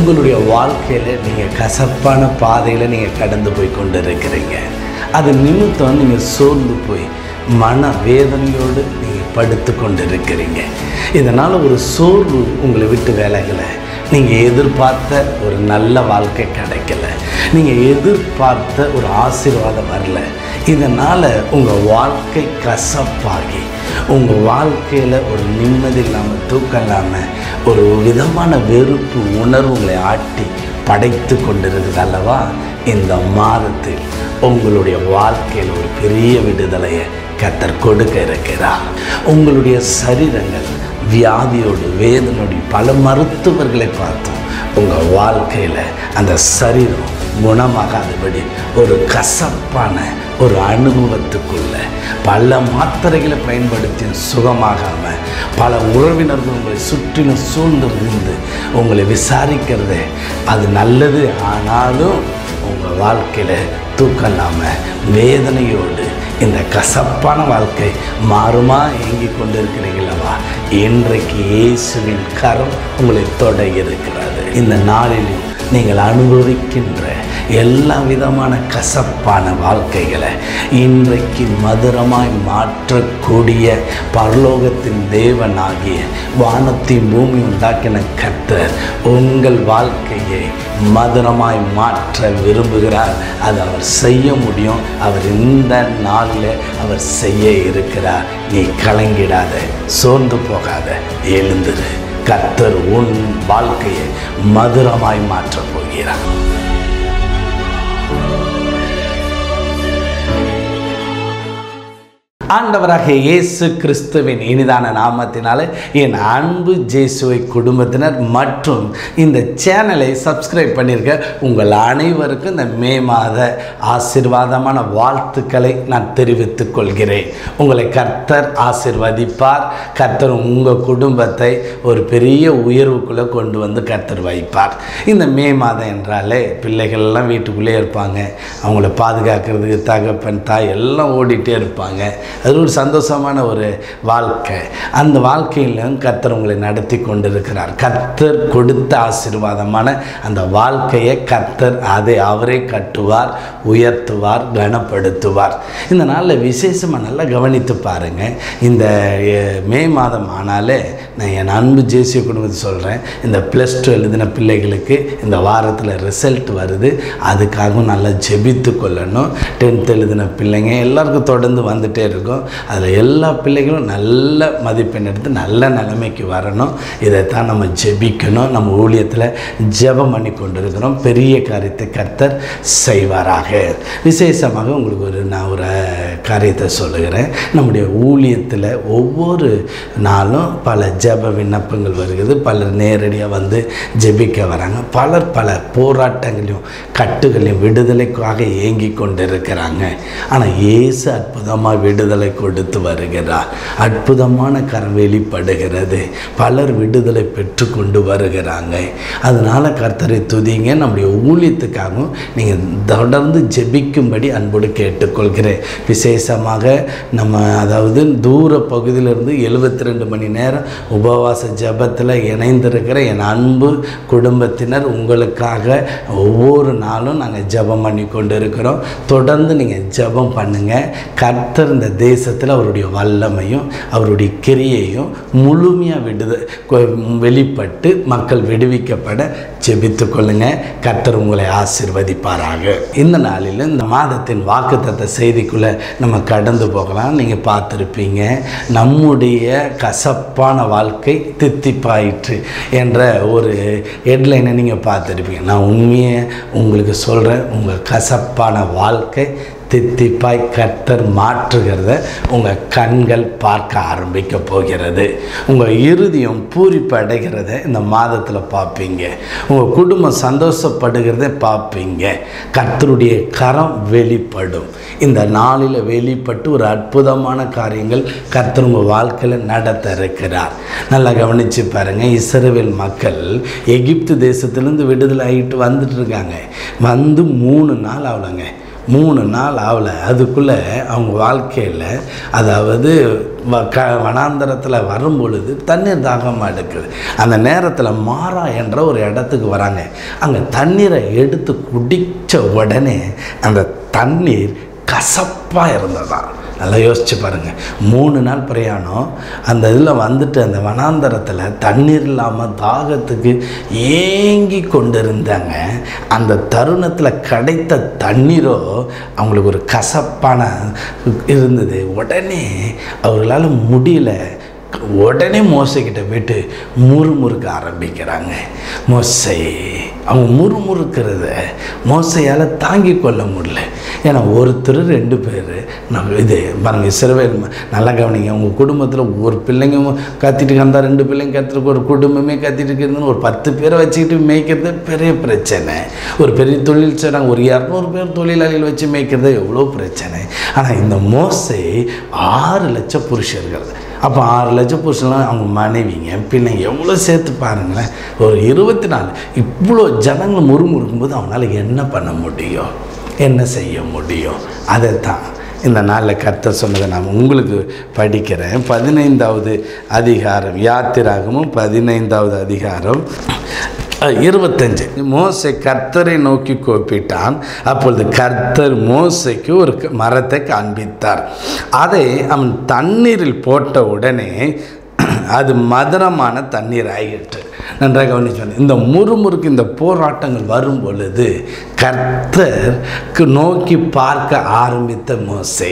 உங்களுடைய வாழ்க்கையில் நீங்கள் கசப்பான பாதையில் நீங்கள் கடந்து போய் கொண்டு இருக்கிறீங்க அது நிமித்தம் நீங்கள் சோர்ந்து போய் மன வேதனையோடு நீங்கள் படுத்து கொண்டு இருக்கிறீங்க இதனால் ஒரு சோர்வு உங்களை விட்டு விலகலை நீங்கள் எதிர்பார்த்த ஒரு நல்ல வாழ்க்கை கிடைக்கல நீங்கள் எதிர்பார்த்த ஒரு ஆசீர்வாதம் வரல இதனால் உங்கள் வாழ்க்கை கசப்பாகி உங்கள் வாழ்க்கையில் ஒரு நிம்மதி இல்லாமல் தூக்கம் இல்லாமல் ஒரு விதமான வெறுப்பு உணர்வு உங்களை ஆட்டி படைத்து கொண்டிருக்குது அல்லவா இந்த மாதத்தில் உங்களுடைய வாழ்க்கையில் ஒரு பெரிய விடுதலையை கத்தர் கொடுக்க இருக்கிறார் உங்களுடைய சரீரங்கள் வியாதியோடு வேதனோடு பல மருத்துவர்களை பார்த்தோம் உங்கள் வாழ்க்கையில் அந்த சரீரம் குணமாகாதபடி ஒரு கசப்பான ஒரு அனுபவத்துக்குள்ள பல மாத்திரைகளை பயன்படுத்தி சுகமாகாமல் பல உறவினர்கள் உங்களை சுற்றிலும் சூழ்ந்திருந்து உங்களை விசாரிக்கிறது அது நல்லது ஆனாலும் உங்கள் வாழ்க்கையில் தூக்கம் இல்லாமல் வேதனையோடு இந்த கசப்பான வாழ்க்கை மாறுமா ஏங்கி கொண்டு இருக்கிறீங்களவா இன்றைக்கு இயேசுவின் கரம் உங்களை தொட இருக்கிறது இந்த நாளிலும் நீங்கள் அனுபவிக்கின்ற எல்லா விதமான கசப்பான வாழ்க்கைகளை இன்றைக்கு மதுரமாய் மாற்றக்கூடிய பரலோகத்தின் தேவனாகிய வானத்தையும் பூமி உண்டாக்கின கர்த்தர் உங்கள் வாழ்க்கையை மதுரமாய் மாற்ற விரும்புகிறார் அது அவர் செய்ய முடியும் அவர் இந்த நாளில் அவர் செய்ய இருக்கிறார் நீ கலங்கிடாத சோர்ந்து போகாத எழுந்துரு கர்த்தர் உன் வாழ்க்கையை மதுரமாய் மாற்றப் போகிறார் ஆண்டவராக இயேசு கிறிஸ்துவின் இனிதான நாமத்தினாலே என் அன்பு ஜேசுவை குடும்பத்தினர் மற்றும் இந்த சேனலை சப்ஸ்கிரைப் பண்ணியிருக்க உங்கள் அனைவருக்கும் இந்த மே மாத ஆசீர்வாதமான வாழ்த்துக்களை நான் தெரிவித்துக் கொள்கிறேன் உங்களை கர்த்தர் ஆசிர்வதிப்பார் கர்த்தர் உங்கள் குடும்பத்தை ஒரு பெரிய உயர்வுக்குள்ளே கொண்டு வந்து கர்த்தர் வைப்பார் இந்த மே மாதம் என்றாலே பிள்ளைகள் எல்லாம் வீட்டுக்குள்ளே இருப்பாங்க அவங்கள பாதுகாக்கிறதுக்கு தகப்பன் தாய் எல்லாம் ஓடிட்டே இருப்பாங்க அது ஒரு சந்தோஷமான ஒரு வாழ்க்கை அந்த வாழ்க்கையிலும் கர்த்தர் உங்களை நடத்தி கொண்டிருக்கிறார் கர்த்தர் கொடுத்த ஆசீர்வாதமான அந்த வாழ்க்கையை கர்த்தர் அதை அவரே கட்டுவார் உயர்த்துவார் கனப்படுத்துவார் இந்த நாளில் விசேஷமாக நல்லா கவனித்து பாருங்கள் இந்த அஹ், மே மாதம் ஆனாலே நான் என் அன்பு ஜேசிய குடும்பத்தை சொல்கிறேன் இந்த ப்ளஸ் டூ எழுதின பிள்ளைகளுக்கு இந்த வாரத்தில் ரிசல்ட் வருது அதுக்காகவும் நல்லா ஜெபித்து கொள்ளணும் டென்த் எழுதின பிள்ளைங்க எல்லாருக்கும் தொடர்ந்து வந்துட்டே இருக்கும் அதில் எல்லா பிள்ளைகளும் நல்ல மதிப்பெண் எடுத்து நல்ல நிலைமைக்கு வரணும் இதைத்தான் நம்ம ஜெபிக்கணும் நம்ம ஊழியத்தில் ஜெபம் பண்ணி கொண்டிருக்கிறோம் பெரிய காரியத்தை கர்த்தர் செய்வாராக விசேஷமாக உங்களுக்கு ஒரு நான் ஒரு காரியத்தை சொல்லுகிறேன் நம்முடைய ஊழியத்தில் ஒவ்வொரு நாளும் பல ஜெப விண்ணப்பங்கள் வருகிறது பலர் நேரடியாக வந்து ஜெபிக்க வராங்க பலர் பல போராட்டங்களையும் கட்டுகளையும் விடுதலைக்காக ஏங்கி கொண்டிருக்கிறாங்க ஆனால் இயேசு அற்புதமாக விடுதலை கொடுத்து வருகிறார் அற்புதமான கரம் வெளிப்படுகிறது பலர் விடுதலை பெற்று கொண்டு வருகிறாங்க அதனால் கர்த்தரை துதிங்க நம்முடைய ஊழியத்துக்காகவும் நீங்கள் தொடர்ந்து ஜெபிக்கும்படி அன்போடு கேட்டுக்கொள்கிறேன் விசேஷமாக நம்ம அதாவது தூர பகுதியிலிருந்து எழுபத்தி ரெண்டு மணி நேரம் உபவாச ஜெபத்தில் இணைந்திருக்கிற என் அன்பு குடும்பத்தினர் உங்களுக்காக ஒவ்வொரு நாளும் நாங்கள் ஜெபம் பண்ணி கொண்டு இருக்கிறோம் தொடர்ந்து நீங்கள் ஜெபம் பண்ணுங்கள் கர்த்தர் இந்த தேசத்தில் அவருடைய வல்லமையும் அவருடைய கிரியையும் முழுமையாக விடுத கொ- வெளிப்பட்டு மக்கள் விடுவிக்கப்பட ஜெபித்து கொள்ளுங்க கர்த்தர் உங்களை ஆசீர்வதிப்பாராக இந்த நாளில் இந்த மாதத்தின் வாக்குத்தத்த செய்திக்குள்ளே நம்ம கடந்து போகலாம் நீங்கள் பார்த்துருப்பீங்க நம்முடைய கசப்பான வாழ்க்கை தித்திப்பாயிற்று என்ற ஒரு ஹெட்லைனை நீங்கள் பார்த்துருப்பீங்க நான் உண்மையை உங்களுக்கு சொல்கிறேன் உங்கள் கசப்பான வாழ்க்கை தித்திப்பாய் கர்த்தர் மாற்றுகிறத உங்கள் கண்கள் பார்க்க ஆரம்பிக்க போகிறது உங்கள் இருதயம் பூரிப்பு அடைகிறத இந்த மாதத்தில் பார்ப்பீங்க உங்கள் குடும்பம் சந்தோஷப்படுகிறத பார்ப்பீங்க கர்த்தருடைய கரம் வெளிப்படும் இந்த நாளில் வெளிப்பட்டு ஒரு அற்புதமான காரியங்கள் கர்த்தர் உங்கள் வாழ்க்கையில் நடத்த இருக்கிறார் நல்லா கவனித்து பாருங்கள் இஸ்ரவேல் மக்கள் எகிப்து தேசத்திலேருந்து விடுதலை ஆகிட்டு வந்துட்டு இருக்காங்க வந்து மூணு நாள் ஆகலைங்க மூணு நாள் ஆகல அதுக்குள்ளே அவங்க வாழ்க்கையில் அதாவது வ க வனாந்தரத்தில் வரும் பொழுது தண்ணீர் தாகமாக எடுக்குது அந்த நேரத்தில் மாறா என்ற ஒரு இடத்துக்கு வராங்க அங்கே தண்ணீரை எடுத்து குடித்த உடனே அந்த தண்ணீர் கசப்பாக இருந்ததாம் நல்லா யோசிச்சு பாருங்கள் மூணு நாள் பிரயாணம் அந்த இதில் வந்துட்டு அந்த வனாந்தரத்தில் தண்ணீர் இல்லாமல் தாகத்துக்கு ஏங்கி கொண்டு இருந்தாங்க அந்த தருணத்தில் கிடைத்த தண்ணீரோ அவங்களுக்கு ஒரு கசப்பான இருந்தது உடனே அவர்களால் முடியல உடனே மோசைக்கிட்ட போயிட்டு முறுமுறுக்க ஆரம்பிக்கிறாங்க மோசை அவங்க முறுமுறுக்கிறத மோசையால் தாங்கி கொள்ள முடியல ஏன்னா ஒருத்தர் ரெண்டு பேர் நம்ம இது பாருங்க இஸ்ரவேல் ம- நல்லா கவனிங்க உங்கள் குடும்பத்தில் ஒரு பிள்ளைங்க கத்திட்டு இருந்தா ரெண்டு பிள்ளைங்க கத்திட்டு ஒரு குடும்பமே கத்திட்டு இருக்குதுன்னு ஒரு பத்து பேரை வச்சுக்கிட்டு மேய்க்கிறது பெரிய பிரச்சனை ஒரு பெரிய தொழில் செய்கிறாங்க ஒரு இரநூறு பேர் தொழிலாளிகள் வச்சு மேய்க்கிறது எவ்வளோ பிரச்சனை ஆனால் இந்த மோசை ஆறு லட்சம் புருஷர்கள் அப்போ ஆறு லட்சம் புருஷன்லாம் அவங்க மனைவிங்க பிள்ளைங்க எவ்வளோ சேர்த்து பாருங்களேன் ஒரு இருபத்தி நாலு இவ்வளோ ஜனங்கள் முறுமுறுக்கும் போது அவனால் என்ன பண்ண முடியும் என்ன செய்ய முடியும் அதை தான் இந்த நாளில் கர்த்தர் சொன்னதை நான் உங்களுக்கு படிக்கிறேன் பதினைந்தாவது அதிகாரம் யாத்திராகமும் பதினைந்தாவது அதிகாரம் அஹ், இருபத்தஞ்சு மோசை கர்த்தரை நோக்கி கூப்பிட்டான் அப்பொழுது கர்த்தர் மோசைக்கு ஒரு க- மரத்தை காண்பித்தார் அதை அவன் தண்ணீரில் போட்ட உடனே அது மதுரமான தண்ணீர் ஆகிட்டு நன்றாக கவனிச்சு இந்த முறுமுறுக்கு இந்த போராட்டங்கள் வரும் பொழுது கர்த்தருக்கு நோக்கி பார்க்க ஆரம்பித்த மோசை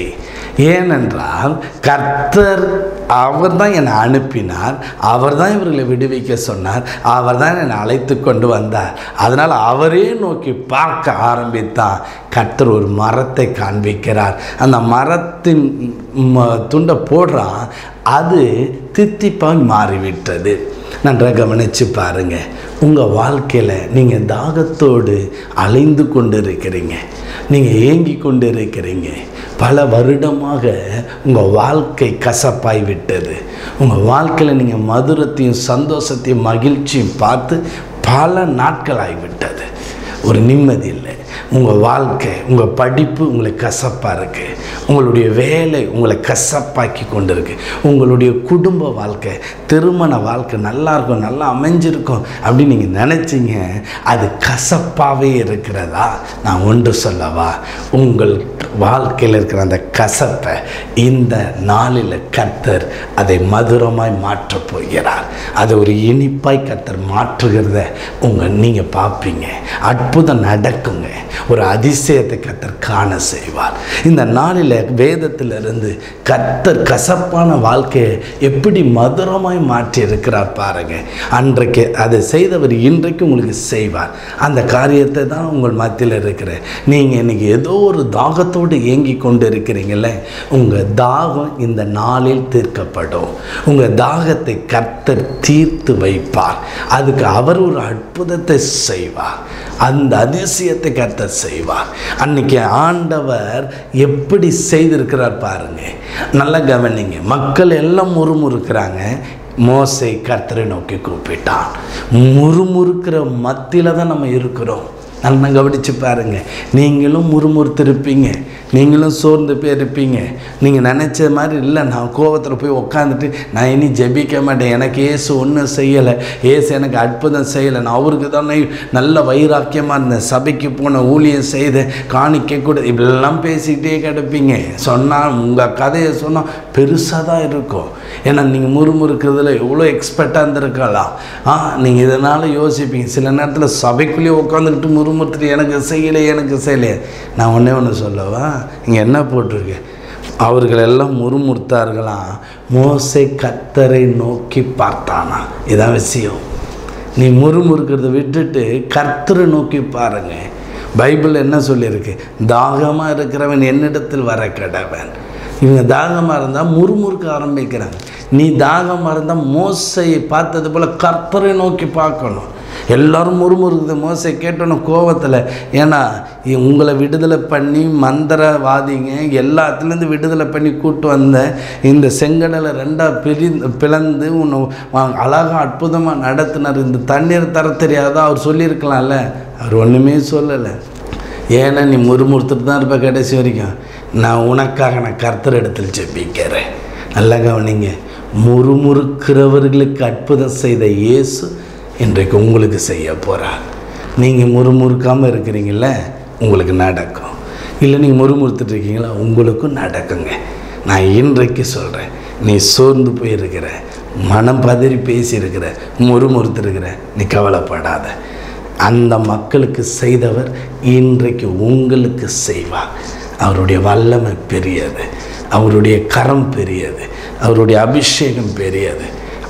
ஏனென்றால் கர்த்தர் அவர் தான் என்னை அனுப்பினார் அவர் தான் இவர்களை விடுவிக்க சொன்னார் அவர் தான் என்னை அழைத்து கொண்டு வந்தார் அதனால் அவரே நோக்கி பார்க்க ஆரம்பித்தான் கர்த்தர் ஒரு மரத்தை காண்பிக்கிறார் அந்த மரத்தின் ம- துண்டை போடுறான் அது தித்திப்பாய் மாறிவிட்டது நன்றாக கவனித்து பாருங்க உங்கள் வாழ்க்கையில் நீங்கள் தாகத்தோடு அலைந்து கொண்டு இருக்கிறீங்க நீங்கள் ஏங்கி கொண்டு இருக்கிறீங்க பல வருடமாக உங்கள் வாழ்க்கை கசப்பாய் விட்டது உங்கள் வாழ்க்கையில் நீங்கள் மதுரத்தையும் சந்தோஷத்தையும் மகிழ்ச்சியும் பார்த்து பல நாட்கள் ஆகிவிட்டது ஒரு நிம்மதி இல்லை உங்கள் வாழ்க்கை உங்கள் படிப்பு உங்களுக்கு கசப்பாக இருக்குது உங்களுடைய வேலை உங்களை கசப்பாக்கி கொண்டு இருக்கு உங்களுடைய குடும்ப வாழ்க்கை திருமண வாழ்க்கை நல்லா இருக்கும் நல்லா அமைஞ்சிருக்கும் அப்படின்னு நீங்கள் நினச்சிங்க அது கசப்பாகவே இருக்கிறதா நான் ஒன்று சொல்லவா உங்கள் வாழ்க்கையில் இருக்கிற அந்த கசப்பை இந்த நாளில் கர்த்தர் அதை மதுரமாய் மாற்றப் போகிறார் அதை ஒரு இனிப்பாய் கர்த்தர் மாற்றுகிறத உங்கள் நீங்கள் பார்ப்பீங்க அற்புதம் நடக்குங்க ஒரு அதிசயத்தை கர்த்தர் காண செய்வார் இந்த நாளில் வேதத்திலிருந்து கர்த்தர் கசப்பான வாழ்க்கையை எப்படி மதுரமாய் மாற்றி இருக்கிறார் பாருங்க அன்றைக்கு அதை செய்தவர் இன்றைக்கு உங்களுக்கு செய்வார் அந்த காரியத்தை தான் உங்கள் மத்தியில் இருக்கிறேன் நீங்கள் இன்னைக்கு ஏதோ ஒரு தாகத்தோடு ஏங்கி கொண்டு இருக்கிறீங்கள உங்கள் தாகம் இந்த நாளில் தீர்க்கப்படும் உங்கள் தாகத்தை கர்த்தர் தீர்த்து வைப்பார் அதுக்கு அவர் ஒரு அற்புதத்தை செய்வார் அந்த அதிசயத்தை கர்த்தர் செய்வார் அன்னைக்கு ஆண்டவர் எப்படி செய்திருக்கிறார் பாருங்க நல்லா கவனிங்க மக்கள் எல்லாம் முறுமுறுக்கிறாங்க மோசை கர்த்தரை நோக்கி கூப்பிட்டான் முறுமுறுக்கிற மத்தியில் தான் நம்ம இருக்கிறோம் நல்லா கவனிச்சு பாருங்க நீங்களும் முறுமுறுத்திருப்பீங்க நீங்களும் சோர்ந்து போயிருப்பீங்க நீங்கள் நினச்ச மாதிரி இல்லை நான் கோவத்தில் போய் உட்காந்துட்டு நான் இனி ஜெபிக்க மாட்டேன் எனக்கு ஏசு ஒன்றும் செய்யலை ஏசு எனக்கு அற்புதம் செய்யலை நான் அவருக்கு தானே நல்ல வைராக்கியமாக இருந்தேன் சபைக்கு போன ஊழியம் செய்தேன் காணிக்க கூட இப்படிலாம் பேசிக்கிட்டே கிடப்பீங்க சொன்னால் உங்கள் கதையை சொன்னால் பெருசாக தான் இருக்கும் ஏன்னா நீங்கள் முறுமுறுக்கிறதுல எவ்வளோ எக்ஸ்பர்ட்டாக இருந்திருக்கலாம் ஆ நீங்கள் இதனால் யோசிப்பீங்க சில நேரத்தில் சபைக்குள்ளேயே உட்காந்துக்கிட்டு முறுமுறுத்துட்டு எனக்கு செய்யலை எனக்கு செய்யலை நான் ஒன்றே ஒன்று சொல்லவா இங்கே என்ன போட்டிருக்கு அவர்கள் எல்லாம் முறுமுறுத்தார்களாம் மோசை கத்தரை நோக்கி பார்த்தானா இதான் விஷயம் நீ முறுமுறுக்கிறத விட்டுட்டு கர்த்தரை நோக்கி பாருங்க பைபிள் என்ன சொல்லியிருக்கு தாகமாக இருக்கிறவன் என்னிடத்தில் வர கடவன் இவங்க தாகமாக இருந்தால் முறுமுறுக்க ஆரம்பிக்கிறாங்க நீ தாகமாக இருந்தால் மோசையை பார்த்தது போல் கர்த்தரை நோக்கி பார்க்கணும் எல்லாரும் முறுமுறுக்குது மோசை கேட்டோன்னு கோவத்தில் ஏன்னா இ- உங்களை விடுதலை பண்ணி மந்திரவாதிங்க எல்லாத்துலேருந்து விடுதலை பண்ணி கூட்டு வந்த இந்த செங்கடலை ரெண்டாக பிரி பிளந்து உன்னை வா- அழகா அற்புதமாக நடத்தினார் இந்த தண்ணீர் தர தெரியாதா அவர் சொல்லியிருக்கலாம்ல அவர் ஒன்றுமே சொல்லலை ஏன்னா நீ முறுமுறுத்துட்டு தான் இருப்ப கடைசி வரைக்கும் நான் உனக்காக நான் கர்த்தர் இடத்தில் ஜெபிக்கிறேன் நல்லா கவனிங்க முறுமுறுக்கிறவர்களுக்கு அற்புதம் செய்த இயேசு இன்றைக்கு உங்களுக்கு செய்ய போகிறார் நீங்கள் முறுமுறுக்காமல் இருக்கிறீங்கள உங்களுக்கு நடக்கும் இல்லை நீங்கள் முறுமுறுத்துட்டு இருக்கீங்களா உங்களுக்கும் நடக்குங்க நான் இன்றைக்கு சொல்கிறேன் நீ சோர்ந்து போயிருக்கிற மனம் பதறி பேசியிருக்கிற முறுமுறுத்துருக்கிற நீ கவலைப்படாத அந்த மக்களுக்கு செய்தவர் இன்றைக்கு உங்களுக்கு செய்வார் அவருடைய வல்லமை பெரியது அவருடைய கரம் பெரியது அவருடைய அபிஷேகம் பெரியது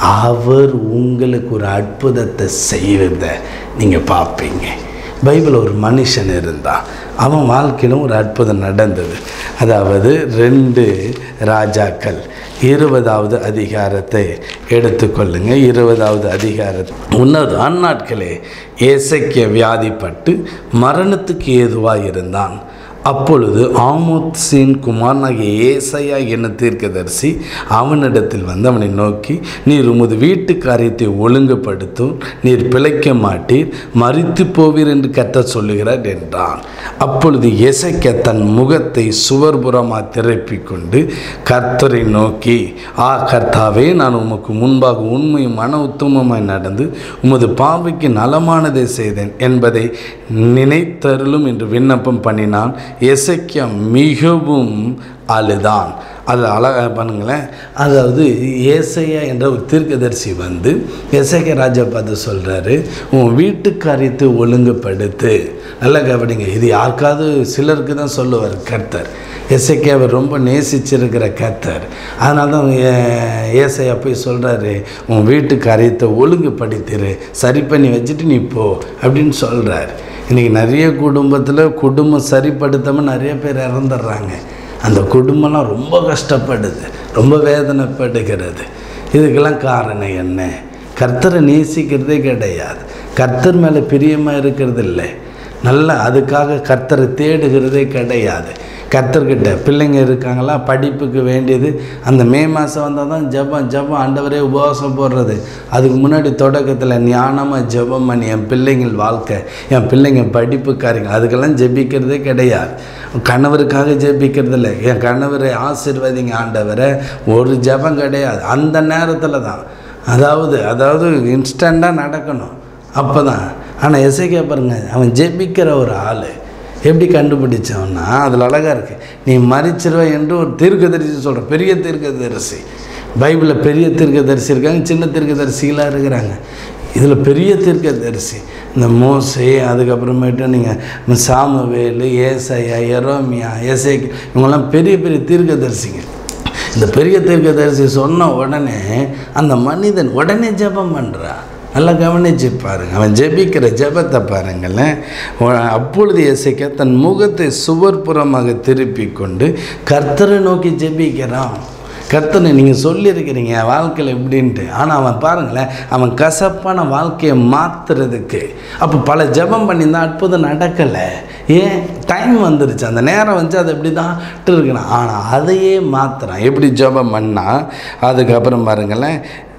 அவர் உங்களுக்கு ஒரு அற்புதத்தை செய்வத நீங்கள் பார்ப்பீங்க பைபிள் ஒரு மனுஷன் இருந்தான் அவன் வாழ்க்கையிலும் ஒரு அற்புதம் நடந்தது அதாவது ரெண்டு ராஜாக்கள் இருபதாவது அதிகாரத்தை எடுத்துக்கொள்ளுங்க இருபதாவது அதிகாரத்தை முன்னர் அந்நாட்களே ஏசைக்கிய வியாதிப்பட்டு மரணத்துக்கு ஏதுவாக இருந்தான் அப்பொழுது ஆமோத்சின் குமாரனாகிய ஏசையா என்ன தீர்க்கதரிசி அவனிடத்தில் வந்து அவனை நோக்கி நீர் உமது வீட்டு காரியத்தை ஒழுங்குபடுத்தும் நீர் பிழைக்க மாட்டீர் மறித்து போவீர் என்று கத்த சொல்லுகிறார் என்றான் அப்பொழுது எசைக்க தன் முகத்தை சுவர்புறமாக திருப்பிக் கொண்டு கர்த்தரை நோக்கி ஆ கர்த்தாவே நான் உமக்கு முன்பாக உண்மையும் மன உத்தமமாய் நடந்து உமது பாவைக்கு நலமானதை செய்தேன் என்பதை நினைத்தருளும் என்று விண்ணப்பம் பண்ணினான் எசைக்கியா மிகவும் அழுதான் அது அழகாக பண்ணுங்களேன் அதாவது ஏசையா என்ற ஒரு தீர்க்கதரிசி வந்து எசைக்க ராஜா பார்த்து சொல்கிறாரு உன் வீட்டு காரியத்தை ஒழுங்குபடுத்து நல்லா கவனிங்க இது யாருக்காவது சிலருக்கு தான் சொல்லுவார் கர்த்தர் எசைக்கியாவை ரொம்ப நேசிச்சிருக்கிற கர்த்தர் அதனால தான் ஏ- ஏசையா போய் சொல்கிறாரு உன் வீட்டு காரியத்தை ஒழுங்குபடுத்திரு சரி பண்ணி வச்சுட்டு நீ போ அப்படின்னு சொல்கிறாரு இன்றைக்கி நிறைய குடும்பத்தில் குடும்பம் சரிப்படுத்தாமல் நிறைய பேர் இறந்துடுறாங்க அந்த குடும்பம்லாம் ரொம்ப கஷ்டப்படுது ரொம்ப வேதனைப்படுகிறது இதுக்கெல்லாம் காரணம் என்ன கர்த்தரை நேசிக்கிறதே கிடையாது கர்த்தர் மேலே பிரியமாக இருக்கிறது இல்லை நல்ல அதுக்காக கர்த்தரை தேடுகிறதே கிடையாது கர்த்தர்கிட்ட பிள்ளைங்க இருக்காங்களா படிப்புக்கு வேண்டியது அந்த மே மாதம் வந்தால் தான் ஜெபம் ஜெபம் ஆண்டவரே உபவாசம் போடுறது அதுக்கு முன்னாடி தொடக்கத்தில் ஞானமாக ஜெபம் பண்ணி என் பிள்ளைங்கள் வாழ்க்கை என் பிள்ளைங்க படிப்புக்காரிங்க அதுக்கெல்லாம் ஜெபிக்கிறதே கிடையாது கணவருக்காக ஜெபிக்கிறது இல்லை என் கணவரை ஆசீர்வதிங்க ஆண்டவரை ஒரு ஜெபம் கிடையாது அந்த நேரத்தில் தான் அதாவது அதாவது இன்ஸ்டண்ட்டாக நடக்கணும் அப்போ தான் ஆனால் எசைக்கே பாருங்க அவன் ஜெபிக்கிற ஒரு ஆள் எப்படி கண்டுபிடிச்சவன்னா அதில் அழகாக இருக்கு நீ மறிச்சிருவ என்று ஒரு தீர்க்கதரிசி சொல்கிற பெரிய தீர்க்கதரிசி பைபிளில் பெரிய தீர்க்கதரிசி இருக்காங்க சின்ன தீர்க்கதரிசிகளாக இருக்கிறாங்க இதில் பெரிய தீர்க்கதரிசி இந்த மோசே அதுக்கப்புறமேட்டு நீங்கள் சாமுவேலு ஏசையா எரோமியா ஏசைக்கு இவங்கெல்லாம் பெரிய பெரிய தீர்க்கதரிசிங்க இந்த பெரிய தீர்க்கதரிசி சொன்ன உடனே அந்த மனிதன் உடனே ஜெபம் பண்ணுறான் நல்லா கவனிச்சு பாருங்க அவன் ஜெபிக்கிற ஜெபத்தை பாருங்களேன் உ- அப்பொழுது இசைக்க தன் முகத்தை சுவர்புறமாக திருப்பி கொண்டு கர்த்தரை நோக்கி ஜெபிக்கிறான் கர்த்தனை நீங்கள் சொல்லியிருக்கிறீங்க என் வாழ்க்கையில் எப்படின்ட்டு ஆனால் அவன் பாருங்களேன் அவன் கசப்பான வாழ்க்கையை மாற்றுறதுக்கு அப்போ பல ஜெபம் பண்ணியிருந்தா அற்புதம் நடக்கலை ஏன் டைம் வந்துருச்சு அந்த நேரம் வந்து அது எப்படி தான் இருக்கணும் ஆனால் அதையே மாற்றுறான் எப்படி ஜெபம் பண்ணால் அதுக்கப்புறம் பாருங்களேன்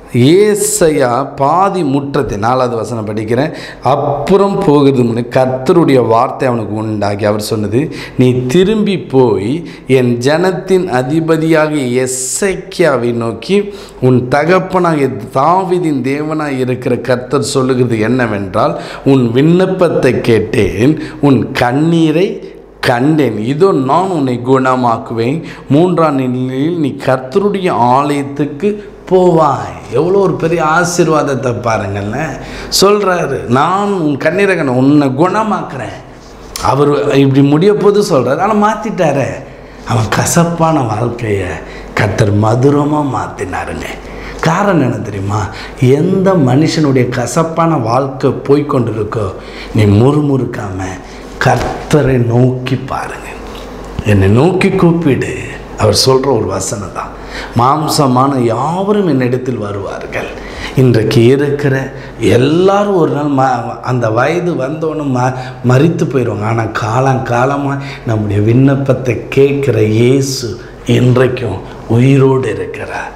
ஏசையா பாதி முற்றத்தை நாலாவது வசனம் படிக்கிறேன் அப்புறம் போகிறது முன்னே கர்த்தருடைய வார்த்தை அவனுக்கு உண்டாகி அவர் சொன்னது நீ திரும்பி போய் என் ஜனத்தின் அதிபதியாக எஸ்ஐக்கியாவை நோக்கி உன் தகப்பனாகிய தாவீதின் தேவனாய் இருக்கிற கர்த்தர் சொல்லுகிறது என்னவென்றால் உன் விண்ணப்பத்தை கேட்டேன் உன் கண்ணீரை கண்டேன் இதோ நான் உன்னை குணமாக்குவேன் மூன்றாம் நிலையில் நீ கர்த்தருடைய ஆலயத்துக்கு போவாய் எவ்வளோ ஒரு பெரிய ஆசீர்வாதத்தை பாருங்களேன் சொல்கிறாரு நான் உன் கண்ணீரை கண்ட உன்னை குணமாக்குறேன் அவர் இப்படி முடிய போது சொல்கிறார் ஆனால் மாற்றிட்டாரே அவன் கசப்பான வாழ்க்கையை கர்த்தர் மதுரமாக மாற்றினாருங்க காரணம் என்ன தெரியுமா எந்த மனுஷனுடைய கசப்பான வாழ்க்கை போய்க்கொண்டிருக்கோ நீ முறுமுறுக்காம கர்த்தரை நோக்கி பாருங்க என்னை நோக்கி கூப்பிடு அவர் சொல்கிற ஒரு வசனம் தான் மாம்சமான யாவரும் என்னிடத்தில் வருவார்கள் இன்றைக்கு இருக்கிற எல்லாரும் ஒரு நாள் ம அந்த வயது வந்தவனும் ம மறித்து போயிடுவாங்க ஆனால் காலங்காலமாக நம்முடைய விண்ணப்பத்தை கேட்குற இயேசு இன்றைக்கும் உயிரோடு இருக்கிறார்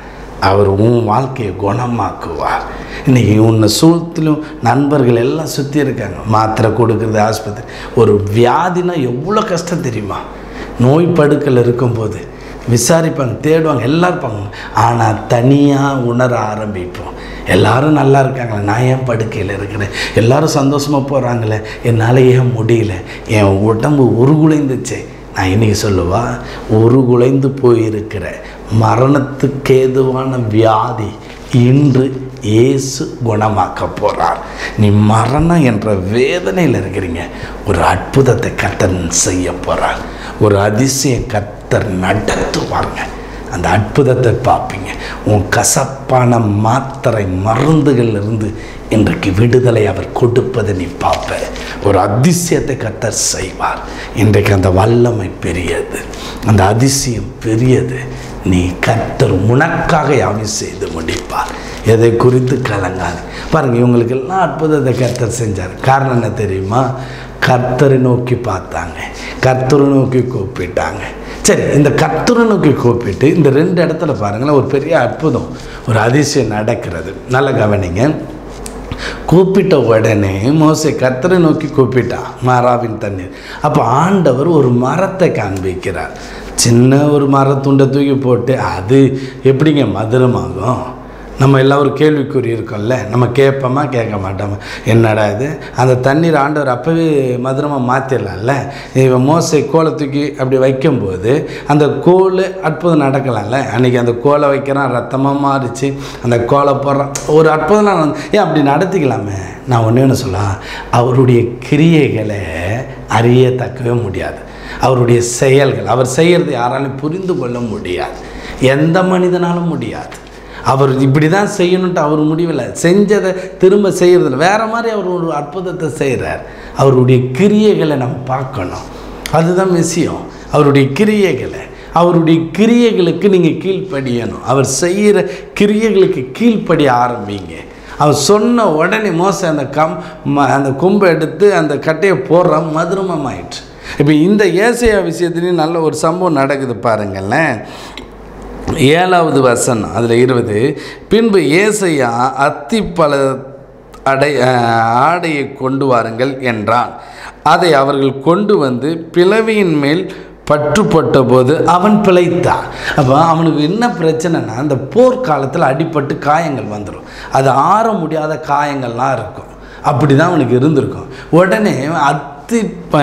அவர் உன் வாழ்க்கையை குணமாக்குவார் இன்றைக்கி உன்னை சூழ்த்திலும் நண்பர்கள் எல்லாம் சுற்றி இருக்காங்க மாத்திரை கொடுக்குறது ஆஸ்பத்திரி ஒரு வியாதினா எவ்வளோ கஷ்டம் தெரியுமா நோய் படுக்கல் இருக்கும்போது விசாரிப்பாங்க தேடுவாங்க எல்லாம் இருப்பாங்க ஆனால் தனியாக உணர ஆரம்பிப்போம் எல்லாரும் நல்லா இருக்காங்களே நான் ஏன் படுக்கையில் இருக்கிறேன் எல்லாரும் சந்தோஷமாக போகிறாங்களே என்னால் ஏன் முடியல என் உடம்பு உருகுலைந்துச்சே நான் இன்னைக்கு சொல்லுவா உருகுலைந்து போயிருக்கிற மரணத்துக்கு ஏதுவான வியாதி இன்று இயேசு குணமாக்க போகிறார் நீ மரணம் என்ற வேதனையில் இருக்கிறீங்க ஒரு அற்புதத்தை கத்தன் செய்ய போகிறார் ஒரு அதிசய கத்தர் நடத்துவாங்க அந்த அற்புதத்தை பார்ப்பீங்க உன் கசப்பான மாத்திரை மருந்துகள் இருந்து இன்றைக்கு விடுதலை அவர் கொடுப்பதை நீ பார்ப்ப ஒரு அதிசயத்தை கத்தர் செய்வார் இன்றைக்கு அந்த வல்லமை பெரியது அந்த அதிசயம் பெரியது நீ கத்தர் உனக்காக யாவும் செய்து முடிப்பார் எதை குறித்து கலங்காது பாருங்கள் இவங்களுக்கெல்லாம் அற்புதத்தை கர்த்தர் செஞ்சார் காரணம் என்ன தெரியுமா கர்த்தரை நோக்கி பார்த்தாங்க கர்த்தரை நோக்கி கூப்பிட்டாங்க சரி இந்த கர்த்தரை நோக்கி கூப்பிட்டு இந்த ரெண்டு இடத்துல பாருங்களேன் ஒரு பெரிய அற்புதம் ஒரு அதிசயம் நடக்கிறது நல்ல கவனிங்க கூப்பிட்ட உடனே மோசை கர்த்தரை நோக்கி கூப்பிட்டான் மாறாவின் தண்ணீர் அப்போ ஆண்டவர் ஒரு மரத்தை காண்பிக்கிறார் சின்ன ஒரு மரத்துண்டை தூக்கி போட்டு அது எப்படிங்க மதுரமாகும் நம்ம எல்லாம் ஒரு கேள்விக்குறி இருக்கோம்ல நம்ம கேட்போமா கேட்க மாட்டோமா என்னடா இது அந்த தண்ணீர் ஆண்டவர் அப்போவே மதுரமாக மாற்றிடலாம்ல இவன் மோசை கோலை தூக்கி அப்படி வைக்கும்போது அந்த கோல் அற்புதம் நடக்கலாம்ல அன்றைக்கி அந்த கோலை வைக்கிறான் ரத்தமாக மாறிச்சு அந்த கோலை போடுறான் ஒரு அற்புதம்லாம் நடந்து- ஏன் அப்படி நடத்திக்கலாமே நான் ஒன்று ஒன்று சொல்ல அவருடைய கிரியைகளை அறியத்தக்கவே முடியாது அவருடைய செயல்கள் அவர் செய்கிறது யாராலும் புரிந்து கொள்ள முடியாது எந்த மனிதனாலும் முடியாது அவர் இப்படி தான் செய்யணுன்ட்டு அவர் முடிவில் செஞ்சதை திரும்ப செய்கிறதில்ல வேறு மாதிரி அவர் ஒரு அற்புதத்தை செய்கிறார் அவருடைய கிரியைகளை நம்ம பார்க்கணும் அதுதான் விஷயம் அவருடைய கிரியைகளை அவருடைய கிரியைகளுக்கு நீங்கள் கீழ்ப்படியணும் அவர் செய்கிற கிரியைகளுக்கு கீழ்ப்படிய ஆரம்பிங்க அவர் சொன்ன உடனே மோச அந்த கம் ம- அந்த கொம்பை எடுத்து அந்த கட்டையை போடுற மதுரமமாயிற்று இப்போ இந்த ஏசையா விஷயத்துலேயும் நல்ல ஒரு சம்பவம் நடக்குது பாருங்களேன் ஏழாவது வசனம் அதில் இருபது பின்பு ஏசையா அத்திப்பழ அடை அஹ், ஆடையை கொண்டு வாருங்கள் என்றான் அதை அவர்கள் கொண்டு வந்து பிளவியின் மேல் பற்றுப்பட்ட போது அவன் பிழைத்தான் அப்போ அவனுக்கு என்ன பிரச்சனைனா அந்த போர்க்காலத்தில் அடிபட்டு காயங்கள் வந்துடும் அது ஆற முடியாத காயங்கள்லாம் இருக்கும் அப்படி தான் அவனுக்கு இருந்திருக்கும் உடனே அத்தி ப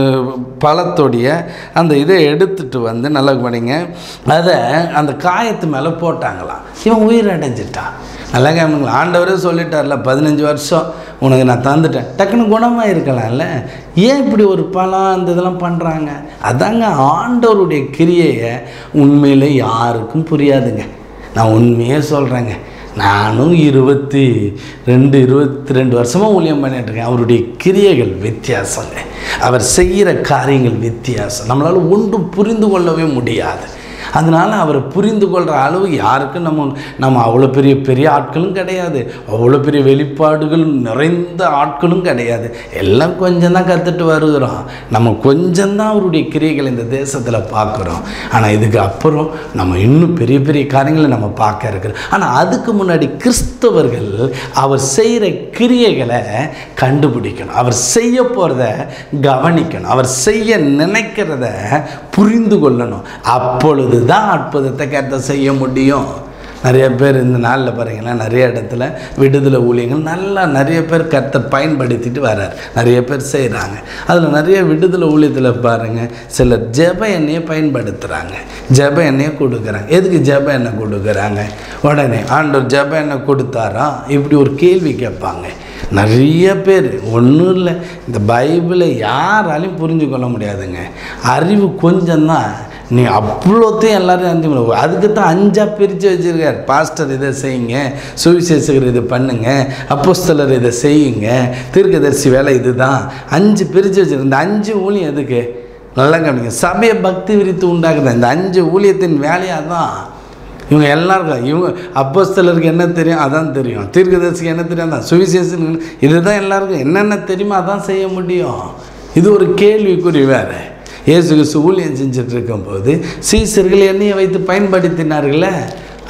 பழத்தோடைய அந்த இதை எடுத்துட்டு வந்து நல்லா பண்ணிங்க அதை அந்த காயத்து மேலே போட்டாங்களாம் இவன் உயிர் அடைஞ்சிட்டான் நல்லா கேளுங்களா ஆண்டவரே சொல்லிட்டார்ல பதினஞ்சு வருஷம் உனக்கு நான் தந்துட்டேன் டக்குன்னு குணமாக இருக்கலாம்ல ஏன் இப்படி ஒரு பழம் அந்த இதெல்லாம் பண்ணுறாங்க அதாங்க ஆண்டவருடைய கிரியையை உண்மையில் யாருக்கும் புரியாதுங்க நான் உண்மையே சொல்கிறேங்க நானும் இருபத்தி ரெண்டு இருபத்தி ரெண்டு வருஷமாக ஊழியம் பண்ணிட்டு இருக்கேன் அவருடைய கிரியைகள் வித்தியாசங்க அவர் செய்கிற காரியங்கள் வித்தியாசம் நம்மளால் ஒன்றும் புரிந்து கொள்ளவே முடியாது அதனால் அவரை புரிந்து கொள்கிற அளவு யாருக்கும் நம்ம நம்ம அவ்வளோ பெரிய பெரிய ஆட்களும் கிடையாது அவ்வளோ பெரிய வெளிப்பாடுகள் நிறைந்த ஆட்களும் கிடையாது எல்லாம் கொஞ்சம் தான் கற்றுட்டு வருகிறோம் நம்ம கொஞ்சம் தான் அவருடைய கிரியைகள் இந்த தேசத்தில் பார்க்குறோம் ஆனால் இதுக்கு அப்புறம் நம்ம இன்னும் பெரிய பெரிய காரியங்களை நம்ம பார்க்க இருக்கிறோம் ஆனால் அதுக்கு முன்னாடி கிறிஸ்தவர்கள் அவர் செய்கிற கிரியைகளை கண்டுபிடிக்கணும் அவர் செய்ய போகிறத கவனிக்கணும் அவர் செய்ய நினைக்கிறத புரிந்து கொள்ளணும் அப்பொழுது தான் அற்புதத்தை கத்த செய்ய முடியும் நிறைய பேர் இந்த நாளில் பாருங்கன்னா நிறைய இடத்துல விடுதலை ஊழியங்கள் நல்லா நிறைய பேர் கர்த்தர் பயன்படுத்திட்டு வர்றார் நிறைய பேர் செய்கிறாங்க அதில் நிறைய விடுதலை ஊழியத்தில் பாருங்கள் சிலர் ஜெப எண்ணெயை பயன்படுத்துகிறாங்க ஜெப எண்ணெயை கொடுக்குறாங்க எதுக்கு ஜெப எண்ணெய் கொடுக்குறாங்க உடனே ஆண்டவர் ஜெப எண்ணெய் கொடுத்தாரா இப்படி ஒரு கேள்வி கேட்பாங்க நிறைய பேர் ஒன்றும் இல்லை இந்த பைபிளை யாராலையும் புரிஞ்சு கொள்ள முடியாதுங்க அறிவு கொஞ்சம்தான் நீ அவ்வளோத்தையும் எல்லாரும் அறிஞ்சு கொள்ள அதுக்கு தான் அஞ்சாக பிரித்து வச்சுருக்கார் பாஸ்டர் இதை செய்யுங்க சுவிசேஷகர் இதை பண்ணுங்க அப்போஸ்தலர் இதை செய்யுங்க தீர்க்கதரிசி வேலை இதுதான் அஞ்சு பிரித்து வச்சிருக்கு இந்த அஞ்சு ஊழியம் எதுக்கு நல்லா கவனிங்க சபையை பக்தி விரித்து உண்டாக்குது இந்த அஞ்சு ஊழியத்தின் வேலையாக தான் இவங்க எல்லாருக்கும் இவங்க அப்போஸ்தலருக்கு என்ன தெரியும் அதான் தெரியும் தீர்க்கதரிசிக்கு என்ன தெரியும் அதான் சுவிசேஷன் இதுதான் எல்லாருக்கும் என்னென்ன தெரியுமோ அதான் செய்ய முடியும் இது ஒரு கேள்விக்குறி வேறு இயேசு கிறிஸ்து ஊழியம் செஞ்சுட்டு இருக்கும்போது சீசர்கள் எண்ணெயை வைத்து பயன்படுத்தினார்களே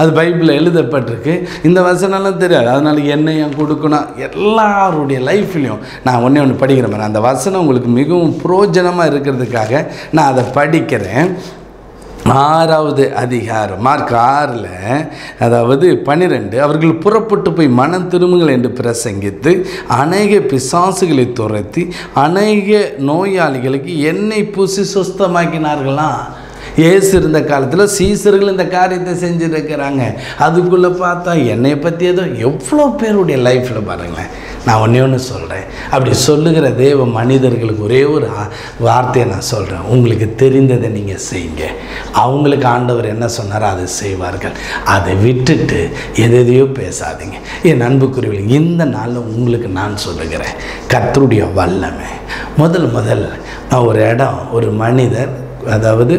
அது பைபிளில் எழுதப்பட்டிருக்கு இந்த வசனம்லாம் தெரியாது அதனால என்ன ஏன் கொடுக்கணும் எல்லாருடைய லைஃப்லையும் நான் ஒன்றே ஒன்று படிக்கிறேன் பாருங்க. அந்த வசனம் உங்களுக்கு மிகவும் புரோஜனமாக இருக்கிறதுக்காக நான் அதை படிக்கிறேன் ஆறாவது அதிகாரம் மார்க் ஆறில் அதாவது பன்னிரெண்டு அவர்கள் புறப்பட்டு போய் மனம் திரும்புங்கள் என்று பிரசங்கித்து அநேக பிசாசுகளை துரத்தி அநேக நோயாளிகளுக்கு எண்ணெய் பூசி சுஸ்தமாக்கினார்களாம் இயேசு இருந்த காலத்தில் சீசர்கள் இந்த காரியத்தை செஞ்சுருக்கிறாங்க அதுக்குள்ளே பார்த்தா என்னை பற்றி ஏதோ எவ்வளோ பேருடைய லைஃப்பில் பாருங்களேன் நான் ஒன்றே ஒன்று சொல்கிறேன் அப்படி சொல்லுகிற தேவ மனிதர்களுக்கு ஒரே ஒரு ஆ- வார்த்தையை நான் சொல்கிறேன் உங்களுக்கு தெரிந்ததை நீங்கள் செய்யுங்க அவங்களுக்கு ஆண்டவர் என்ன சொன்னாரோ அதை செய்வார்கள் அதை விட்டுட்டு எதையோ பேசாதீங்க என் அன்புக்குரியவர்கள் இந்த நாளில் உங்களுக்கு நான் சொல்லுகிறேன் கர்த்தருடைய வல்லமை முதல் முதல் நான் ஒரு இடம் ஒரு மனிதர் அதாவது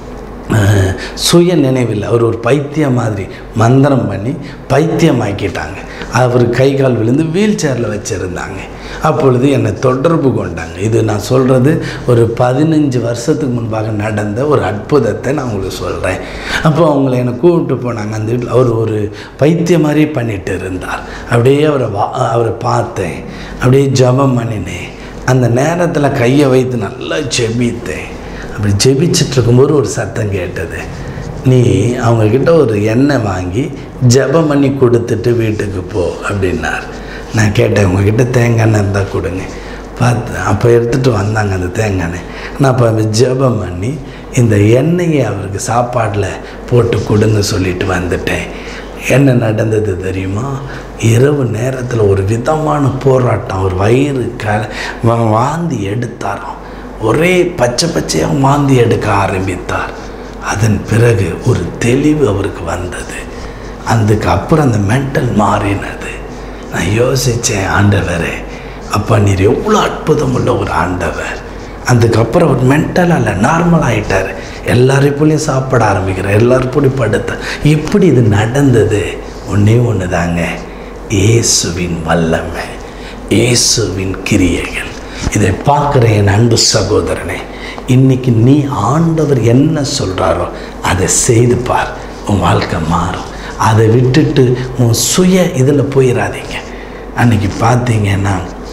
அஹ், சுய நினைவில் அவர் ஒரு பைத்தியம் மாதிரி மந்திரம் பண்ணி பைத்தியமாக்கிட்டாங்க அவர் கை கால் விழுந்து வீல் சேரில் வச்சுருந்தாங்க அப்பொழுது என்னை தொடர்பு கொண்டாங்க இது நான் சொல்கிறது ஒரு பதினஞ்சு வருஷத்துக்கு முன்பாக நடந்த ஒரு அற்புதத்தை நான் உங்களுக்கு சொல்கிறேன் அப்போ அவங்கள என்னை கூப்பிட்டு போனாங்க அந்த வீட்டில் அவர் ஒரு பைத்தியம் மாதிரி பண்ணிட்டு இருந்தார் அப்படியே அவரை வா அவரை பார்த்தேன் அப்படியே ஜெபம் பண்ணினேன் அந்த நேரத்தில் கையை வைத்து நல்லா ஜெபித்தேன் அப்படி ஜெபிச்சுட்டு இருக்கும்போது ஒரு சத்தம் கேட்டது நீ அவங்கக்கிட்ட ஒரு எண்ணெய் வாங்கி ஜெபம் பண்ணி கொடுத்துட்டு வீட்டுக்கு போ அப்படின்னார் நான் கேட்டேன் உங்ககிட்ட தேங்காய் எண்ணெய் இருந்தால் கொடுங்க பார்த்து அப்போ எடுத்துகிட்டு வந்தாங்க அந்த தேங்காய் எண்ணெய் நான் அப்போ ஜெபம் பண்ணி இந்த எண்ணெயை அவருக்கு சாப்பாட்டில் போட்டு கொடுங்க சொல்லிட்டு வந்துட்டேன் என்ன நடந்தது தெரியுமா இரவு நேரத்தில் ஒரு விதமான போராட்டம் ஒரு வயிறு க வா- வாந்தி எடுத்தாராம் ஒரே பச்சை பச்சையாக வாந்தி எடுக்க ஆரம்பித்தார் அதன் பிறகு ஒரு தெளிவு அவருக்கு வந்தது அதுக்கு அப்புறம் அந்த மென்டல் மாறினது நான் யோசித்தேன் ஆண்டவரே அப்பா நீர் எவ்வளோ அற்புதம் உள்ள ஒரு ஆண்டவர் அதுக்கப்புறம் அவர் மென்டலாக இல்லை நார்மல் ஆகிட்டார் எல்லாரையும் போலையும் சாப்பிட ஆரம்பிக்கிறார் எல்லாரும் போய் படுத்த எப்படி இது நடந்தது ஒன்றே ஒன்று தாங்க இயேசுவின் வல்லமை இயேசுவின் கிரியைகள் இதை பார்க்குற என் அன்பு சகோதரனே இன்னைக்கு நீ ஆண்டவர் என்ன சொல்கிறாரோ அதை செய்து பார் உன் வாழ்க்கை மாறும் அதை விட்டுட்டு உன் சுய இதில் போயிடாதீங்க அன்னைக்கு பார்த்தீங்கன்னா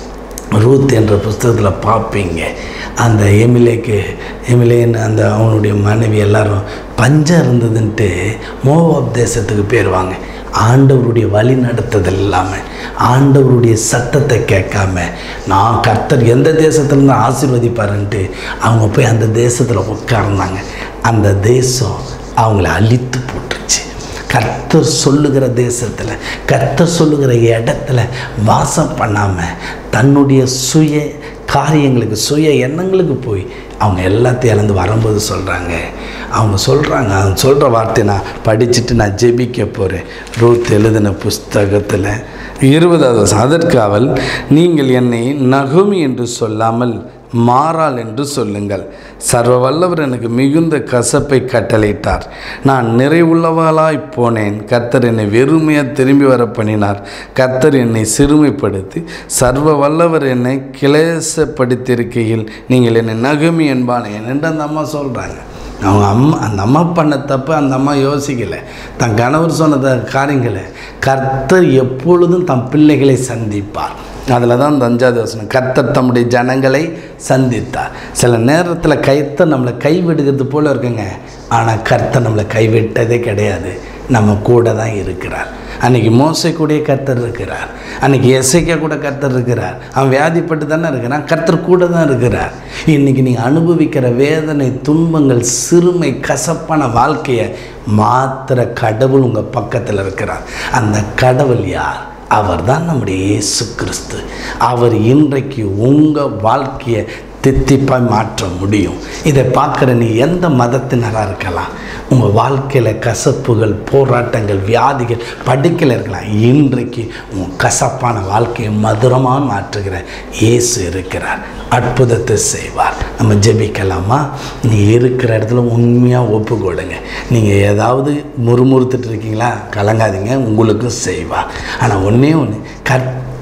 ரூத் என்ற புஸ்தகத்தில் பார்ப்பீங்க அந்த எமிலேக்கு எமிலேன்னு அந்த அவனுடைய மனைவி எல்லாரும் பஞ்சம் இருந்ததுன்ட்டு மோவாப் தேசத்துக்கு போயிடுவாங்க ஆண்டவருடைய வழி நடத்துதல் இல்லாமல் ஆண்டவருடைய சத்தத்தை கேட்காம நான் கர்த்தர் எந்த தேசத்துலேருந்து ஆசீர்வதிப்பாருன்ட்டு அவங்க போய் அந்த தேசத்தில் உட்கார்ந்தாங்க அந்த தேசம் அவங்கள அழித்து போட்டுருச்சு கர்த்தர் சொல்லுகிற தேசத்தில் கர்த்தர் சொல்லுகிற இடத்துல வாசம் பண்ணாமல் தன்னுடைய சுய காரியங்களுக்கு சுய எண்ணங்களுக்கு போய் அவங்க எல்லாத்தையும் இழந்து வரும்போது சொல்கிறாங்க அவங்க சொல்கிறாங்க அவங்க சொல்கிற வார்த்தை நான் படிச்சுட்டு நான் ஜெபிக்க போகிறேன் ரூத் எழுதின புஸ்தகத்தில் இருபதாவது வருஷம் அதற்கு அவள் நீங்கள் என்னை நகுமி என்று சொல்லாமல் மாறாள் என்று சொல்லுங்கள் சர்வ வல்லவர் எனக்கு மிகுந்த கசப்பை கட்டளையிட்டார் நான் நிறைவுள்ளவளாய் போனேன் கர்த்தர் என்னை வெறுமையாக திரும்பி வர பண்ணினார் கர்த்தர் என்னை சிறுமைப்படுத்தி சர்வ வல்லவர் என்னை கிளேசப்படுத்தியிருக்கையில் நீங்கள் என்னை நகுமி என்பானேன் என்று அந்த அம்மா சொல்கிறாங்க அவங்க அம்மா அந்த அம்மா பண்ண தப்பு அந்த அம்மா யோசிக்கலை தன் கணவர் சொன்ன த- காரியங்களை கர்த்தர் எப்பொழுதும் தம் பிள்ளைகளை சந்திப்பார் அதில் தான் அந்த அஞ்சாவது வசனம் கர்த்தர் தம்முடைய ஜனங்களை சந்தித்தார் சில நேரத்தில் கைத்த நம்மளை கைவிடுகிறது போல இருக்குங்க ஆனால் கர்த்தர் நம்மளை கைவிட்டதே கிடையாது நம்ம கூட தான் இருக்கிறார் அன்னைக்கு மோசை கூடயே கர்த்தர் இருக்கிறார் அன்னைக்கு எசைக்கா கூட கர்த்தர் இருக்கிறார் அவன் வியாதிப்பட்டு தானே இருக்கிறான் கர்த்தர் கூட தான் இருக்கிறார் இன்னைக்கு நீங்கள் அனுபவிக்கிற வேதனை துன்பங்கள் சிறுமை கசப்பான வாழ்க்கையை மாத்திர கடவுள் உங்கள் பக்கத்தில் இருக்கிறார் அந்த கடவுள் யார் அவர் தான் நம்முடைய இயேசு கிறிஸ்து அவர் இன்றைக்கு உங்கள் வாழ்க்கையை தித்திப்பாய் மாற்ற முடியும் இதை பார்க்குற நீ எந்த மதத்தினராக இருக்கலாம் உங்கள் வாழ்க்கையில் கசப்புகள் போராட்டங்கள் வியாதிகள் படுக்கையில் இருக்கலாம் இன்றைக்கு உன் கசப்பான வாழ்க்கையை மதுரமாக மாற்றுகிற இயேசு இருக்கிறார் அற்புதத்தை செய்வார் நம்ம ஜெபிக்கலாமா நீ இருக்கிற இடத்துல உண்மையாக ஒப்பு கொடுங்க நீங்கள் ஏதாவது முறுமுறுத்துட்டு இருக்கீங்களா கலங்காதீங்க உங்களுக்கும் செய்வார் ஆனால் ஒன்றே ஒன்று கர்த்த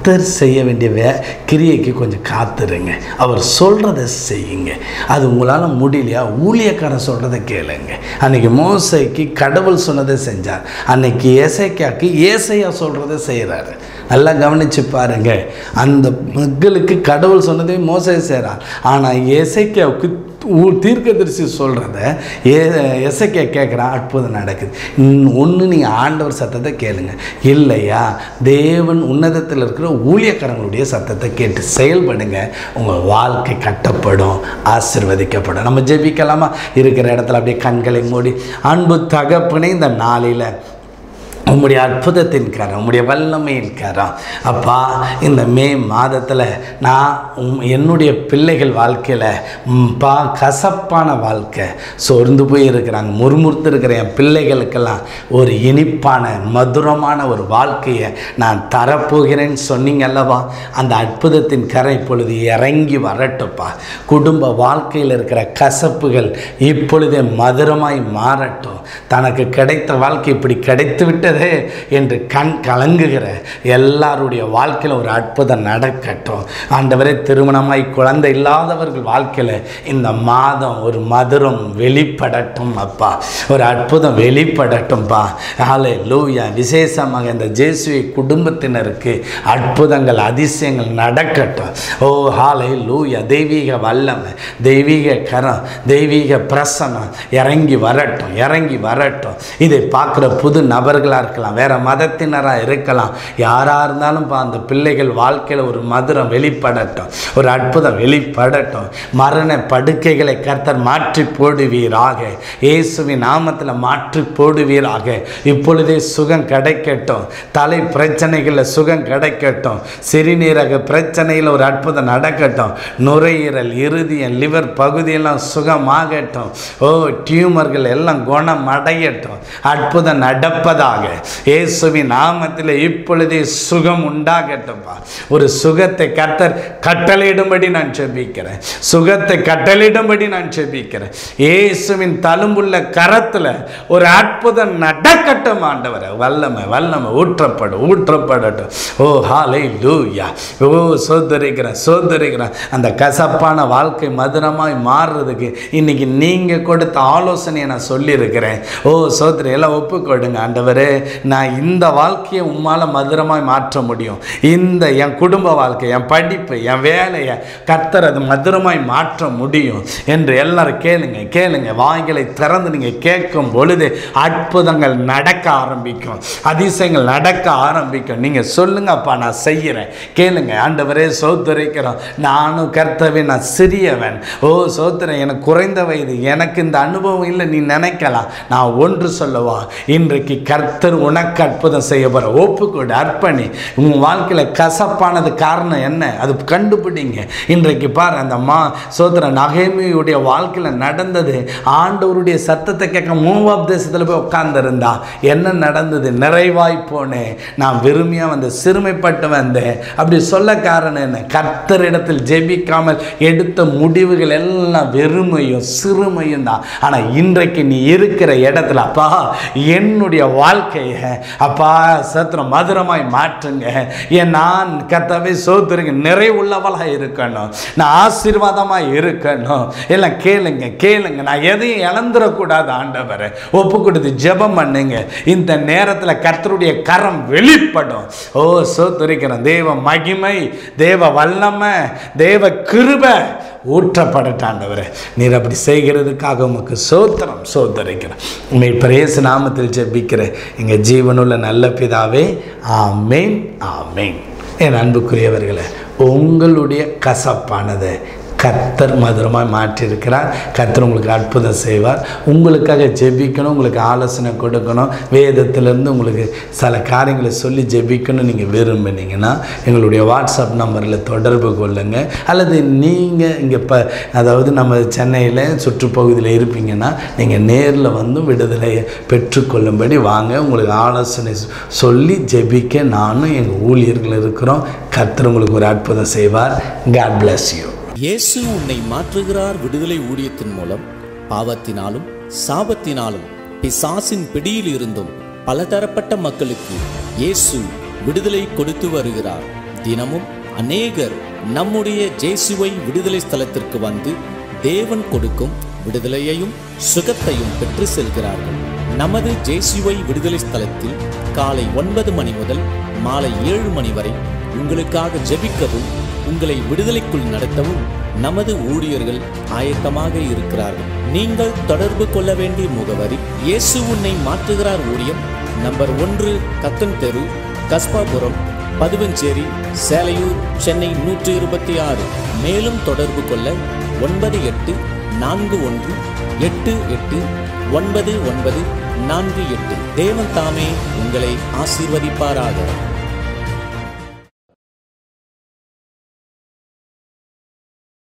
கர்த்தர் செய்ய வேண்டிய வே கிரியைக்கு கொஞ்சம் காத்துருங்க அவர் சொல்கிறத செய்யுங்க அது உங்களால் முடியலையா ஊழியக்காரன் சொல்கிறத கேளுங்க அன்னைக்கு மோசைக்கு கடவுள் சொன்னதை செஞ்சார் அன்னைக்கு ஏசைக்காக்கு ஏசையா சொல்கிறத செய்கிறாரு நல்லா கவனிச்சு பாருங்க அந்த மக்களுக்கு கடவுள் சொன்னதை மோசை செய்கிறார் ஆனால் ஏசைக்காவுக்கு ஊ தீர்க்கதரிசி சொல்கிறத ஏ எசைக்கே கேட்குறான் அற்புதம் நடக்குது ஒன்று நீங்கள் ஆண்டவர் சத்தத்தை கேளுங்க இல்லையா தேவன் உன்னதத்தில் இருக்கிற ஊழியக்காரங்களுடைய சத்தத்தை கேட்டு செயல்படுங்க உங்கள் வாழ்க்கை கட்டப்படும் ஆசிர்வதிக்கப்படும் நம்ம ஜெபிக்கலாமா இருக்கிற இடத்துல அப்படியே கண்களை மூடி அன்பு தகப்பனே இந்த நாளில் உம்முடைய அற்புதத்தின் கரம் உம்முடைய வல்லமையின் கரம் அப்பா இந்த மே மாதத்தில் நான் உம் என்னுடைய பிள்ளைகள் வாழ்க்கையில் ம், பா கசப்பான வாழ்க்கை சோர்ந்து போய் இருக்கிறாங்க முறுமுறுத்து இருக்கிற என் பிள்ளைகளுக்கெல்லாம் ஒரு இனிப்பான மதுரமான ஒரு வாழ்க்கையை நான் தரப்போகிறேன்னு சொன்னீங்க அல்லவா அந்த அற்புதத்தின் கரை இப்பொழுது இறங்கி வரட்டும்ப்பா குடும்ப வாழ்க்கையில் இருக்கிற கசப்புகள் இப்பொழுதே மதுரமாய் மாறட்டும் தனக்கு கிடைத்த வாழ்க்கை இப்படி கிடைத்து விட்டதே என்று கண் கலங்குகிற எல்லாருடைய வாழ்க்கையில் ஒரு அற்புதம் நடக்கட்டும் ஆண்டவரே திருமணமாய் குழந்தை இல்லாதவர்கள் வாழ்க்கையில் இந்த மாதம் ஒரு மதுரம் வெளிப்படட்டும் அப்பா ஒரு அற்புதம் வெளிப்படட்டும்பா ஆலை லூயா விசேஷமாக இந்த ஜேசுவை குடும்பத்தினருக்கு அற்புதங்கள் அதிசயங்கள் நடக்கட்டும் ஓ ஹாலை லூயா தெய்வீக வல்லமை தெய்வீக கரம் தெய்வீக பிரசனம் இறங்கி வரட்டும் இறங்கி வரட்டும் இதை பார்க்குற புது நபர்களாக இருக்கலாம் வேற மதத்தினராக இருக்கலாம் யாராக இருந்தாலும் பா அந்த பிள்ளைகள் வாழ்க்கையில் ஒரு மதுரம் வெளிப்படட்டும் ஒரு அற்புதம் வெளிப்படட்டும் மரண படுக்கைகளை கர்த்தர் மாற்றி போடுவீராக இயேசுவின் நாமத்தில் மாற்றி போடுவீராக இப்பொழுதே சுகம் கிடைக்கட்டும் தலை பிரச்சனைகளில் சுகம் கிடைக்கட்டும் சிறுநீரக பிரச்சனையில் ஒரு அற்புதம் நடக்கட்டும் நுரையீரல் இருதயம் லிவர் பகுதியெல்லாம் சுகமாகட்டும் ஓ டியூமர்கள் எல்லாம் குணம் அடையட்டும் அற்புதம் நடப்பதாக இயேசுவின் நாமத்தில் இப்பொழுதே சுகம் உண்டாகட்டும்ப்பா ஒரு சுகத்தை கர்த்தர் கட்டளையிடும்படி நான் செபிக்கிறேன் சுகத்தை கட்டளையிடும்படி நான் செபிக்கிறேன் இயேசுவின் தழும்புள்ள கரத்தில் ஒரு அற்புதம் நடக்கட்டும் ஆண்டவரை வல்லமை வல்லமை ஊற்றப்படும் ஊற்றப்படட்டும் ஓ ஹாலை லூயா ஓ சோதரிக்கிறேன் சோதரிக்கிறேன் அந்த கசப்பான வாழ்க்கை மதுரமாய் மாறுறதுக்கு இன்னைக்கு நீங்கள் கொடுத்த ஆலோசனையை நான் சொல்லியிருக்கிறேன் ஓ சோதரி எல்லாம் ஒப்பு கொடுங்க ஆண்டவரே நான் இந்த வாழ்க்கையை உம்மால் மதுரமாய் மாற்ற முடியும் இந்த என் குடும்ப வாழ்க்கை என் படிப்பு என் வேலையை கர்த்தர் அது மதுரமாய் மாற்ற முடியும் என்று எல்லாரும் கேளுங்க கேளுங்க வாய்களை திறந்து நீங்கள் கேட்கும் பொழுது அற்புதங்கள் நடக்க ஆரம்பிக்கும் அதிசயங்கள் நடக்க ஆரம்பிக்கும் நீங்கள் சொல்லுங்கப்பா நான் செய்கிறேன் கேளுங்க ஆண்டவரே சோத்துரைக்கிறோம் நானும் கர்த்தவே நான் சிறியவன் ஓ சோத்திரன் எனக்கு குறைந்த வயது எனக்கு இந்த அனுபவம் இல்லை நீ நினைக்கலாம் நான் ஒன்று சொல்லவா இன்றைக்கு கர்த்தர் உனக்கு அற்புதம் செய்ய போகிற ஒப்புக்கொடு அர்ப்பணி உங்கள் வாழ்க்கையில் கசப்பானது காரணம் என்ன அது கண்டுபிடிங்க இன்றைக்கு பாரு அந்த மா சோதர நகைமையுடைய வாழ்க்கையில் நடந்தது ஆண்டவருடைய சத்தத்தை கேட்க மூவாப் தேசத்தில் போய் உட்கார்ந்திருந்தா என்ன நடந்தது நிறைவாய் போனேன் நான் விரும்பியாக வந்து சிறுமைப்பட்டு வந்தேன் அப்படி சொல்ல காரணம் என்ன கர்த்தரிடத்தில் ஜெபிக்காமல் எடுத்த முடிவுகள் எல்லாம் வெறுமையும் சிறுமையும் தான் ஆனால் இன்றைக்கு நீ இருக்கிற இடத்துல அப்பா என்னுடைய வாழ்க்கையை அப்பா சத்திரம் மதுரமாய் மாற்றுங்க ஏன் நான் கர்த்தாவே சோத்துருங்க நிறைவுள்ளவளாக இருக்கணும் நான் ஆசீர்வாதமாக இருக்கணும் எல்லாம் கேளுங்க கேளுங்க நான் எதையும் இழந்துடக்கூடாது ஆண்டவரை ஒப்பு கொடுத்து ஜெபம் பண்ணுங்க இந்த நேரத்தில் கர்த்தருடைய கரம் வெளிப்படும் ஓ சோத்துரிக்கிறேன் தேவ மகிமை தேவ வல்லமை தேவ கிருபை ஊற்றப்படட்டாண்டவரே நீர் அப்படி செய்கிறதுக்காக உமக்கு சோத்திரம் சோத்தரிக்கிறேன் உண்மை பிரேச நாமத்தில் ஜெபிக்கிறேன் எங்கள் ஜீவனுள்ள நல்ல பிதாவே ஆமேன் ஆமேன் என் அன்புக்குரியவர்களே உங்களுடைய கசப்பானதை கர்த்தர் மதுரமாக மாற்றியிருக்கிறார் கர்த்தர் உங்களுக்கு அற்புதம் செய்வார் உங்களுக்காக ஜெபிக்கணும் உங்களுக்கு ஆலோசனை கொடுக்கணும் வேதத்திலேருந்து உங்களுக்கு சில காரியங்களை சொல்லி ஜெபிக்கணும் நீங்கள் விரும்பினீங்கன்னா எங்களுடைய வாட்ஸ்அப் நம்பரில் தொடர்பு கொள்ளுங்கள் அல்லது நீங்கள் இங்கே இப்போ அதாவது நம்ம சென்னையில் சுற்றுப்பகுதியில் இருப்பீங்கன்னா நீங்கள் நேரில் வந்து விடுதலையை பெற்றுக்கொள்ளும்படி வாங்க உங்களுக்கு ஆலோசனை சொல்லி ஜெபிக்க நானும் எங்கள் ஊழியர்கள் இருக்கிறோம் கர்த்தர் உங்களுக்கு ஒரு அற்புதம் செய்வார் காட் bless யூ இயேசு உன்னை மாற்றுகிறார் விடுதலை ஊழியத்தின் மூலம் பாவத்தினாலும் சாபத்தினாலும் பிசாசின் பிடியில் இருந்தும் பலதரப்பட்ட மக்களுக்கு இயேசு விடுதலை கொடுத்து வருகிறார் தினமும் அநேகர் நம்முடைய ஜேசுவை விடுதலை ஸ்தலத்திற்கு வந்து தேவன் கொடுக்கும் விடுதலையையும் சுகத்தையும் பெற்று செல்கிறார்கள் நமது ஜேசுவை விடுதலை ஸ்தலத்தில் காலை ஒன்பது மணி முதல் மாலை ஏழு மணி வரை உங்களுக்காக ஜெபிக்கவும் உங்களை விடுதலைக்குள் நடத்தவும் நமது ஊழியர்கள் ஆயத்தமாக இருக்கிறார்கள் நீங்கள் தொடர்பு கொள்ள வேண்டிய முகவரி இயேசு உன்னை மாற்றுகிறார் ஊழியம் நம்பர் ஒன்று கக்கன் தெரு கஸ்பாபுரம் பதுவஞ்சேரி சேலையூர் சென்னை நூற்றி இருபத்தி ஆறு மேலும் தொடர்பு கொள்ள ஒன்பது எட்டு நான்கு ஒன்று எட்டு எட்டு ஒன்பது ஒன்பது நான்கு எட்டு தேவன் தாமே உங்களை ஆசீர்வதிப்பாராக